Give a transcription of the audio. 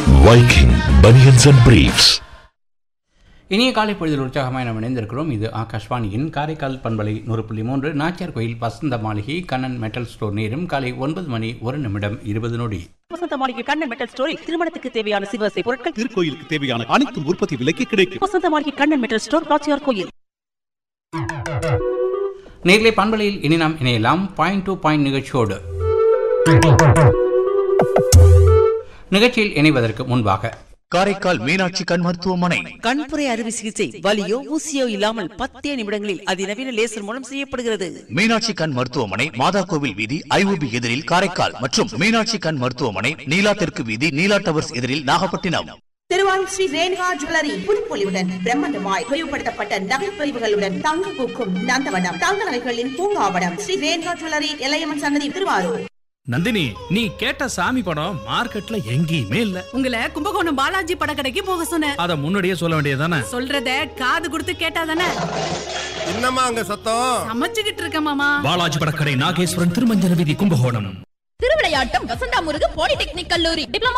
Viking Bunions and Briefs. இனிய காலை பொழுதில் உற்சாகமாய் நாம் இணைந்திருக்கிறோம் இது ஆகாஷ்வாணியின் காரைக்கால் பண்பலை நூறு புள்ளி மூன்று நாச்சியார் கோயில் வசந்த மாளிகை கண்ணன் மெட்டல் ஸ்டோர் நேரம் காலை ஒன்பது மணி ஒரு நிமிடம் இருபது நொடி வசந்த மாளிகை கண்ணன் மெட்டல் ஸ்டோரில் திருமணத்துக்கு தேவையான சிவசை பொருட்கள் திருக்கோயிலுக்கு தேவையான அனைத்து உற்பத்தி விலைக்கு கிடைக்கும் வசந்த மாளிகை கண்ணன் மெட்டல் ஸ்டோர் நாச்சியார் கோயில் நேர்களை பண்பலையில் இனி நாம் இணையலாம் பாயிண்ட் டு பாயிண்ட் நிகழ்ச்சியோடு நிகழ்ச்சியில் இணைவதற்கு முன்பாக காரைக்கால் மீனாட்சி கண் மருத்துவமனை கண்புரை அறுவை சிகிச்சை வலியோ ஊசியோ இல்லாமல் பத்தே நிமிடங்களில் அதிநவீன லேசர் மூலம் செய்யப்படுகிறது மீனாட்சி கண் மருத்துவமனை மாதா கோவில் வீதி ஐஓபி எதிரில் காரைக்கால் மற்றும் மீனாட்சி கண் மருத்துவமனை நீலா தெற்கு வீதி நீலா டவர்ஸ் எதிரில் நாகப்பட்டினம் திருவாரூர் ஸ்ரீ ரேணுகா ஜுவல்லரி புதுப்பொலிவுடன் பிரம்மாண்டமாய் விரிவுபடுத்தப்பட்ட நகை பிரிவுகளுடன் தங்க பூக்கும் நந்தவனம் தங்க நகைகளின் பூங்காவனம் ஸ்ரீ ரேணுகா ஜுவல்லரி எல்லையம்மன் சன்னதி திருவாரூர் நந்தினி நீ கேட்ட சாமி படம் மார்க்கெட்ல எங்கேயுமே இல்ல உங்களை கும்பகோணம் பாலாஜி படக்கடைக்கு போக சொன்னேன் அத முன்னாடியே சொல்ல வேண்டியதானே சொல்றத காது கொடுத்து கேட்டாதானே என்னம்மா அங்க சத்தம் சமைச்சுக்கிட்டு இருக்க மாமா பாலாஜி படக்கடை நாகேஸ்வரன் திருமஞ்சன வீதி கும்பகோணம் திருவிளையாட்டம் வசந்தா முருகு பாலிடெக்னிக் கல்லூரி டிப்ளமா